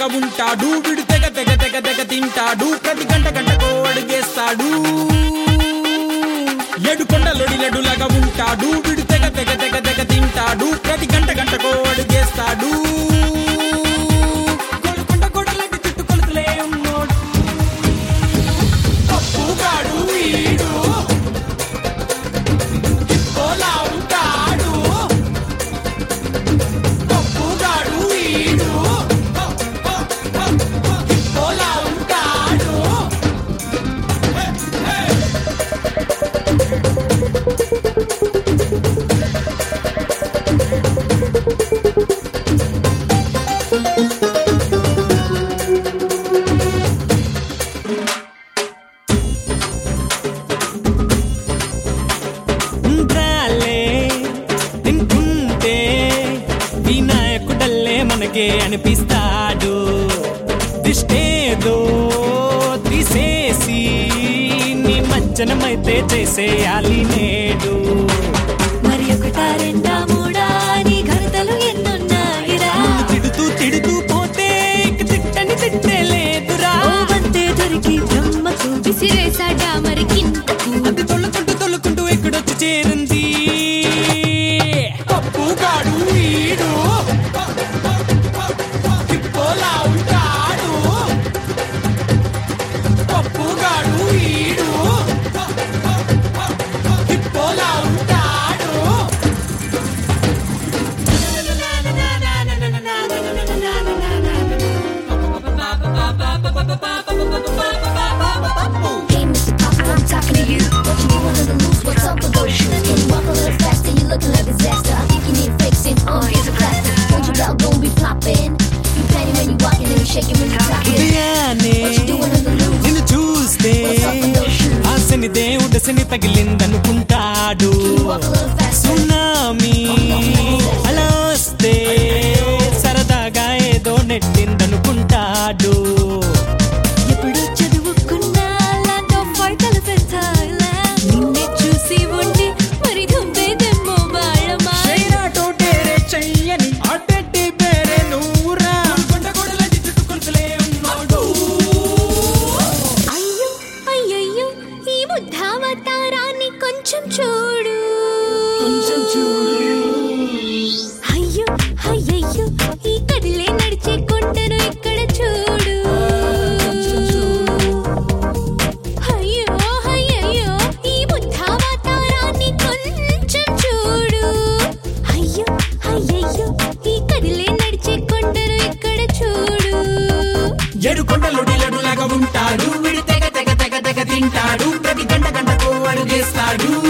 లడ్డులాగా ఉంటాడు విడు తెగ తెగ తెగ తెగ తింటాడు ప్రతి గంట గంటకో అడుగేస్తాడు ఏడు కొండలొడి లడ్డులాగా ఉంటాడు విడు తెగ తెగ తెగ తెగ తింటాడు ప్రతి గంట గంటకో అడుగేస్తాడు గోల్కొండ గోడలాంటి చుట్టు కొలుకులే ఉన్నోడు పప్పుగాడు వీడు హిప్పోలా ఉంటాడు పప్పుగాడు వీడు హిప్పోలా ఉంటాడు ఉండ్రాలే తింటుంటే వినాయకుడల్లే మనకే అనిపిస్తాడు దిష్టేదో తీసేసి నీ మజ్జనమైతే చేసేయాలి నేడు మరి ఒకటా రెండా మూడా నీ ఘనతలు ఎన్నున్నాయిరా నిన్ను తిడుతూ తిడుతూ పోతే ఇక తిట్టని తిట్టే లేదురా ఓ వంతే దొరికి బ్రహ్మకు విసిరేసాడా మరి కిందకు అది తొలుకుంటూ తొలుకుంటూ ఇక్కడొచ్చి చేరింది పప్పుగాడు వీడు హిప్పోలా ఉంటాడు పప్పుగాడు వీడు హిప్పోలా ఉంటాడు Hey, Mr. Papa, I'm talking to you. What you doing on the loose? What's up with those shoes? Can you walk a little faster? You looking like disaster. I think you need fixing. Oh, here's a plaster. Don't you belt gon' be popping? You panty when you walking and you shaking when you talking. ఉదయాన్నే What you doing on the loose? నిన్ను చూస్తే ఆశని దేవుడు శని తగిలిందనుకుంటాడు Can you walk a little faster? Tsunami అలా వస్తే సరదాగా ఏదో నెట్టిందనుకుంటాడు ఎప్పుడు చదువుకున్నా ల్యాండ్ ఆఫ్ వార్తలు పెంచాలా నిన్నే చూసి ఉండి మరి దుంపేదేమో బాళమా చైనా టోటేరే చెయ్యని అడ్డెడ్డి పేరే నూరా కొండ గోడలాంటి చుట్టు కొలుకులే ఉన్నాడు అయ్యో అయ్యయ్యో ఈ బుద్ధావతారాన్ని కొంచెం చూడు కొంచెం చూడు అయ్యో అయ్యయ్యో ఈ కదిలే నడిచే కొండను ఇక్కడ చూడు అయ్యో అయ్యయ్యో ఈ బుద్ధావతారాన్ని కొంచెం చూడు అయ్యో అయ్యయ్యో ఈ కదిలే నడిచే కొండను ఇక్కడ చూడు ఏడు కొండలొడి లడ్డులాగా ఉంటాడు విడి తెగ తెగ తెగ తెగ తింటాడు ప్రతి గంట గంటకు అడుగేస్తాడు